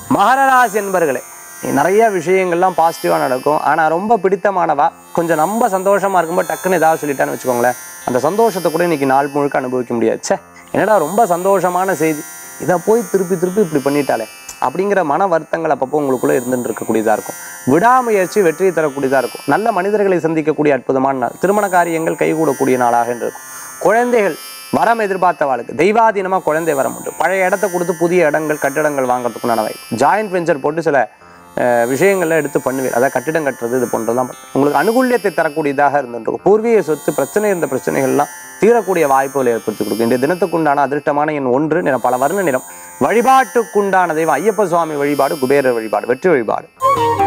மகர ராசி என்பர்களே நீ நிறைய விஷயங்கள்லாம் பாசிட்டிவாக நடக்கும் ஆனால் ரொம்ப பிடித்தமானவா கொஞ்சம் ரொம்ப சந்தோஷமா இருக்கும்போது டக்குன்னு ஏதாவது சொல்லிட்டான்னு வச்சுக்கோங்களேன் அந்த சந்தோஷத்தை கூட இன்னைக்கு நாள் முழுக்க அனுபவிக்க முடியாது ச்சே என்னடா ரொம்ப சந்தோஷமான செய்தி இதை போய் திருப்பி திருப்பி இப்படி பண்ணிட்டாலே அப்படிங்கிற மன வருத்தங்கள் அப்பப்போ உங்களுக்குள்ள இருந்துட்டு இருக்கக்கூடியதாக இருக்கும் விடாமுயற்சி வெற்றியை தரக்கூடியதாக இருக்கும் நல்ல மனிதர்களை சந்திக்கக்கூடிய அற்புதமான நாள் திருமண காரியங்கள் கைகூடக்கூடிய நாளாக இருக்கும் குழந்தைகள் வரம் எதிர்பார்த்தவாளுக்கு தெய்வாதீனமாக குழந்தை வரம் உண்டு பழைய இடத்த கொடுத்து புதிய இடங்கள் கட்டிடங்கள் வாங்குறதுக்குண்டான வாய்ப்பு ஜாயிண்ட் வெஞ்சர் போட்டு சில அஹ், விஷயங்கள்ல எடுத்து பண்ணுவீர் அதாவது கட்டிடம் கட்டுறது இது போன்றதெல்லாம் பண்ணு. உங்களுக்கு அனுகூல்யத்தை தரக்கூடியதாக இருந்துருக்கும் பூர்வீக சொத்து பிரச்சனை இருந்த பிரச்சனைகள்லாம் தீரக்கூடிய வாய்ப்புகளை ஏற்படுத்தி கொடுக்கும் இந்த தினத்துக்குண்டான அதிர்ஷ்டமான எண் ஒன்று நிறம் பல வர்ண நிறம் வழிபாட்டுக்குண்டான தெய்வம் ஐயப்ப சுவாமி வழிபாடு குபேரர் வழிபாடு வெற்றி வழிபாடு